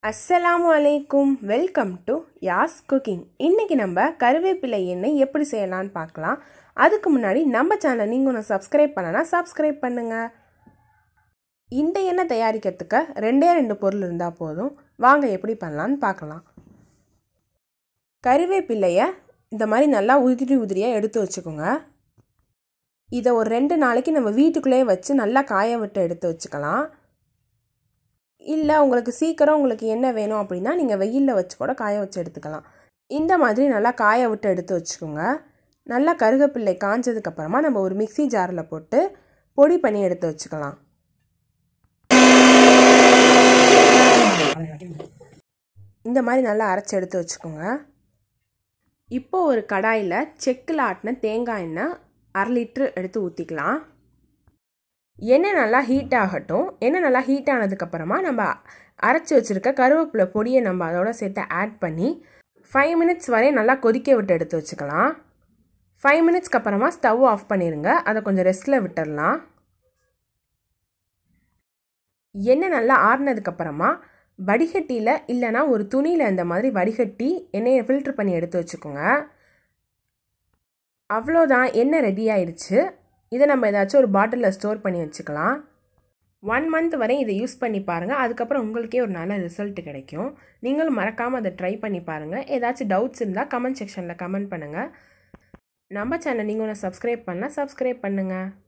அஸ்ஸலாமு அலைக்கும் welcome to யாஸ் cooking இன்றைக்கி நம்ம கருவேப்பிலை எண்ணெய் எப்படி செய்யலான்னு பார்க்கலாம் அதுக்கு முன்னாடி நம்ம சேனலை நீங்கள் ஒன்று சப்ஸ்கிரைப் பண்ணனா சப்ஸ்கிரைப் பண்ணுங்கள் இந்த எண்ணெய் தயாரிக்கிறதுக்கு ரெண்டே ரெண்டு பொருள் இருந்தால் போதும் வாங்க எப்படி பண்ணலான்னு பார்க்கலாம் கருவேப்பிலையை இந்த மாதிரி நல்லா உதிரி உதிரியாக எடுத்து வச்சுக்கோங்க இதை ஒரு ரெண்டு நாளைக்கு நம்ம வீட்டுக்குள்ளேயே வச்சு நல்லா காய விட்டு எடுத்து வச்சுக்கலாம் இல்லை உங்களுக்கு சீக்கிரம் உங்களுக்கு என்ன வேணும் அப்படின்னா நீங்கள் வெயிலில் வச்சு கூட காய வச்சு எடுத்துக்கலாம் இந்த மாதிரி நல்லா காய விட்டு எடுத்து வச்சுக்கோங்க நல்லா கருகப்பிள்ளை காஞ்சதுக்கப்புறமா நம்ம ஒரு மிக்சி ஜாரில் போட்டு பொடி பண்ணி எடுத்து வச்சுக்கலாம் இந்த மாதிரி நல்லா அரைச்சி எடுத்து வச்சுக்கோங்க இப்போ ஒரு கடாயில் செக்கில் ஆட்டின தேங்காய் எண்ணெய் அரை லிட்ரு எடுத்து ஊற்றிக்கலாம் எண்ணெய் நல்லா ஹீட் ஆகட்டும் எண்ணெய் நல்லா ஹீட் ஆனதுக்கப்புறமா நம்ம அரைச்சி வச்சுருக்க கருவேப்பிலை பொடியை நம்ம அதோட சேர்த்து ஆட் பண்ணி ஃபைவ் மினிட்ஸ் வரையும் நல்லா கொதிக்க விட்டு எடுத்து வச்சுக்கலாம் ஃபைவ் மினிட்ஸ்க்கு அப்புறமா ஸ்டவ் ஆஃப் பண்ணிடுங்க அதை கொஞ்சம் ரெஸ்ட்டில் விட்டுடலாம் எண்ணெய் நல்லா ஆறுனதுக்கப்புறமா வடிகட்டியில் இல்லைனா ஒரு துணியில் இந்த மாதிரி வடிகட்டி எண்ணெயை ஃபில்ட்ரு பண்ணி எடுத்து வச்சுக்கோங்க அவ்வளோதான் எண்ணெய் ரெடி ஆயிடுச்சு இதை நம்ம ஏதாச்சும் ஒரு பாட்டிலில் ஸ்டோர் பண்ணி வச்சுக்கலாம் ஒன் மந்த் வரை இதை யூஸ் பண்ணி பாருங்கள் அதுக்கப்புறம் உங்களுக்கே ஒரு நல்ல ரிசல்ட் கிடைக்கும் நீங்களும் மறக்காமல் அதை ட்ரை பண்ணி பாருங்கள் ஏதாச்சும் டவுட்ஸ் இருந்தால் கமெண்ட் செக்ஷனில் கமெண்ட் பண்ணுங்கள் நம்ம சேனல் நீங்கள் ஒன்று சப்ஸ்கிரைப் பண்ணால் சப்ஸ்கிரைப் பண்ணுங்கள்